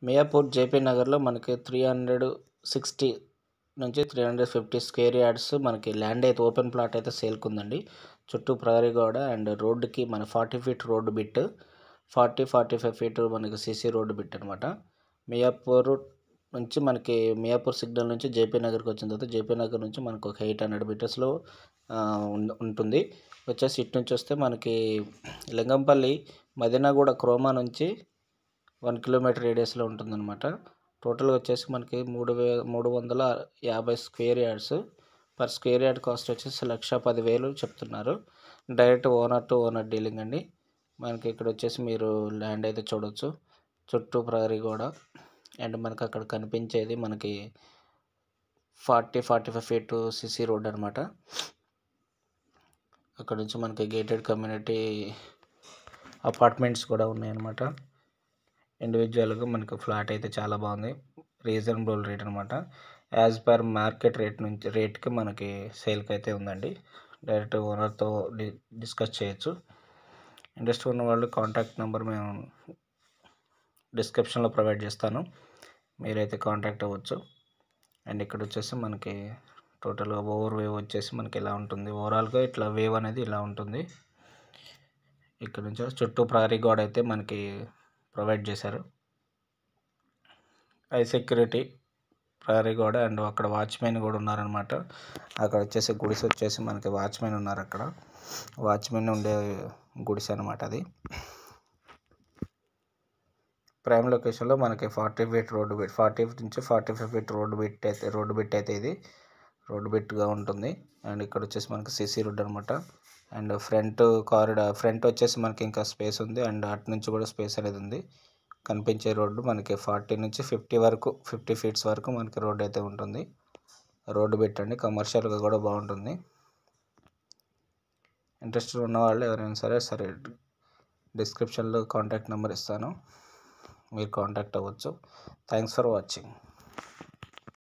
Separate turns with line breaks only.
Miyapur JP నగర్లో మనకి three hundred sixty నుంచి three hundred fifty square yards మనకి ల్యాండ్ అయితే ఓపెన్ ప్లాట్ అయితే సేల్కి ఉందండి చుట్టూ ప్రహరీ గోడ అండ్ రోడ్డుకి మన forty feet road bit forty forty five feet మనకి సీసీ రోడ్డు బిట్ అనమాట మియాపూర్ నుంచి మనకి మియాపూర్ సిగ్నల్ నుంచి జేపీ నగర్కి వచ్చిన తర్వాత జేపీ నగర్ నుంచి మనకు ఒక ఎయిట్ హండ్రెడ్ మీటర్స్లో ఉంటుంది వచ్చేసి ఇటు నుంచి వస్తే మనకి లింగంపల్లి మదినాగూడ క్రోమా నుంచి వన్ కిలోమీటర్ రేడియస్లో ఉంటుందన్నమాట టోటల్గా వచ్చేసి మనకి మూడు వే మూడు వందల యాభై square yards per square yard cost వచ్చేసి లక్ష పదివేలు చెప్తున్నారు direct owner to owner dealing అండి మనకి ఇక్కడ వచ్చేసి మీరు ల్యాండ్ అయితే చూడొచ్చు చుట్టూ ప్రహరీ కూడా అండ్ మనకి అక్కడ కనిపించేది మనకి forty forty five feet CC road అనమాట అక్కడ నుంచి మనకి గేటెడ్ కమ్యూనిటీ అపార్ట్మెంట్స్ కూడా ఉన్నాయన్నమాట ఇండివిజువల్గా మనకు ఫ్లాట్ అయితే చాలా బాగుంది రీజనబుల్ రేట్ అనమాట యాజ్ పర్ మార్కెట్ రేట్ నుంచి రేట్కి మనకి సేల్కి అయితే ఉందండి డైరెక్ట్ ఓనర్తో డి డిస్కస్ చేయొచ్చు ఇంట్రెస్ట్ ఉన్న వాళ్ళు కాంటాక్ట్ నెంబర్ మేము డిస్క్రిప్షన్లో ప్రొవైడ్ చేస్తాను మీరైతే కాంటాక్ట్ అవ్వచ్చు అండ్ ఇక్కడ వచ్చేసి మనకి టోటల్గా ఓవర్ వేవ్ వచ్చేసి మనకి ఇలా ఉంటుంది ఓవరాల్గా ఇట్లా వేవ్ అనేది ఇలా ఉంటుంది ఇక్కడ నుంచి చుట్టూ ప్రహరీ గోడ అయితే మనకి ప్రొవైడ్ చేశారు హై సెక్యూరిటీ ప్రహరీ గోడ అండ్ అక్కడ వాచ్మెన్ కూడా ఉన్నారనమాట అక్కడ వచ్చేసి గుడిసె వచ్చేసి మనకి వాచ్మెన్ ఉన్నారు అక్కడ వాచ్మెన్ ఉండే గుడిసె అనమాట అది ప్రైమ్ లొకేషన్లో మనకి forty feet road bit forty నుంచి forty five feet road bit అయితే రోడ్డు బిట్ అయితే ఇది రోడ్డు బిట్గా ఉంటుంది అండ్ ఇక్కడ వచ్చేసి మనకి సిసి రోడ్ అనమాట అండ్ ఫ్రంట్ కారిడార్ ఫ్రంట్ వచ్చేసి మనకి ఇంకా స్పేస్ ఉంది అండ్ అటు నుంచి కూడా స్పేస్ అనేది ఉంది కనిపించే రోడ్డు మనకి ఫార్టీ నుంచి ఫిఫ్టీ వరకు ఫిఫ్టీ ఫీట్స్ వరకు మనకి రోడ్డు అయితే ఉంటుంది రోడ్డు పెట్టండి కమర్షియల్గా కూడా బాగుంటుంది ఇంట్రెస్ట్ ఉన్న వాళ్ళు ఎవరైనా సరే సరే డిస్క్రిప్షన్లో కాంటాక్ట్ నెంబర్ ఇస్తాను మీరు కాంటాక్ట్ అవ్వచ్చు థ్యాంక్స్ ఫర్ వాచింగ్